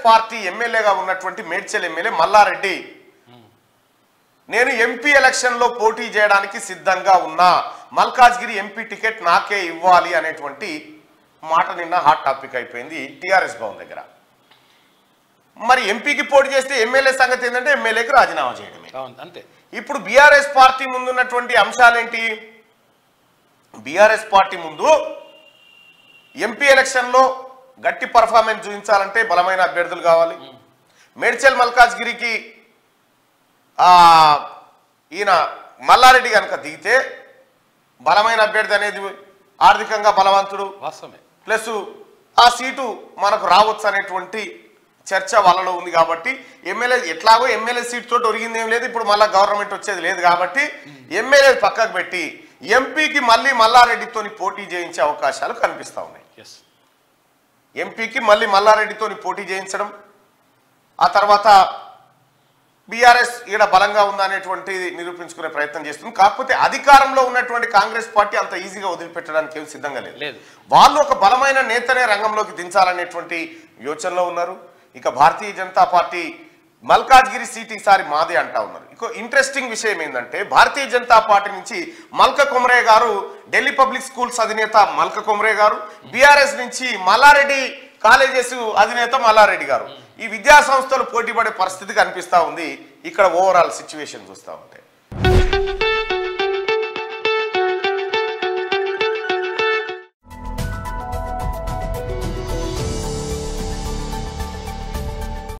party ఎమ్మెల్యేగా ఉన్నటువంటి Medchal MLA Mallareddy నేను ఎంపీ ఎలక్షన్లో పోటీ చేయడానికి సిద్ధంగా ఉన్నా మల్కాజ్గిరి ఎంపీ టికెట్ నాకే ఇవ్వాలి అనేటువంటి మాట నిన్న హాట్ టాపిక్ అయిపోయింది టిఆర్ఎస్ భవన్ దగ్గర మరి ఎంపీకి పోటీ చేస్తే ఎమ్మెల్యే సంగతి ఏంటంటే ఎమ్మెల్యేకి రాజీనామా చేయడమే అవును అంతే ఇప్పుడు బీఆర్ఎస్ పార్టీ ముందున్నటువంటి అంశాలేంటి బీఆర్ఎస్ పార్టీ ముందు ఎంపీ ఎలక్షన్లో గట్టి పర్ఫార్మెన్స్ చూపించాలంటే బలమైన అభ్యర్థులు కావాలి మేడ్చల్ మల్కాజ్గిరికి ఆ, ఈయన మల్లారెడ్డి కనుక దిగితే బలమైన అభ్యర్థి అనేది ఆర్థికంగా బలవంతుడు వాస్తవమే ప్లస్ ఆ సీటు మనకు రావచ్చు అనేటువంటి చర్చ వాళ్ళలో ఉంది కాబట్టి ఎమ్మెల్యే ఎట్లాగో ఎమ్మెల్యే సీట్ తోటి ఒరిగింది ఏం లేదు ఇప్పుడు మళ్ళీ గవర్నమెంట్ వచ్చేది లేదు కాబట్టి ఎమ్మెల్యే పక్కకు పెట్టి ఎంపీకి మళ్ళీ మల్లారెడ్డితోని పోటీ చేయించే అవకాశాలు కనిపిస్తా ఉన్నాయి ఎస్ ఎంపీకి మళ్ళీ మల్లారెడ్డితోని పోటీ చేయించడం ఆ తర్వాత బీఆర్ఎస్ ఈడ బలంగా ఉందనేటువంటి నిరూపించుకునే ప్రయత్నం చేస్తుంది కాకపోతే అధికారంలో ఉన్నటువంటి కాంగ్రెస్ పార్టీ అంత ఈజీగా వదిలిపెట్టడానికి ఏం సిద్ధంగా లేదు లేదు వాళ్ళు ఒక బలమైన నేతనే రంగంలోకి దించాలనేటువంటి యోచనలో ఉన్నారు ఇక భారతీయ జనతా పార్టీ మల్కాజ్గిరి సీట్ ఈసారి మాదే అంటా ఉన్నారు ఇంకో ఇంట్రెస్టింగ్ విషయం ఏంటంటే భారతీయ జనతా పార్టీ నుంచి మల్క కొమరే గారు ఢిల్లీ పబ్లిక్ స్కూల్స్ అధినేత మల్క కొమరే గారు బీఆర్ఎస్ నుంచి మల్లారెడ్డి కాలేజెస్ అధినేత మల్లారెడ్డి గారు ఈ విద్యా సంస్థలు పోటీ పడే పరిస్థితి కనిపిస్తా ఉంది ఇక్కడ ఓవరాల్ సిచ్యువేషన్ చూస్తా ఉంటే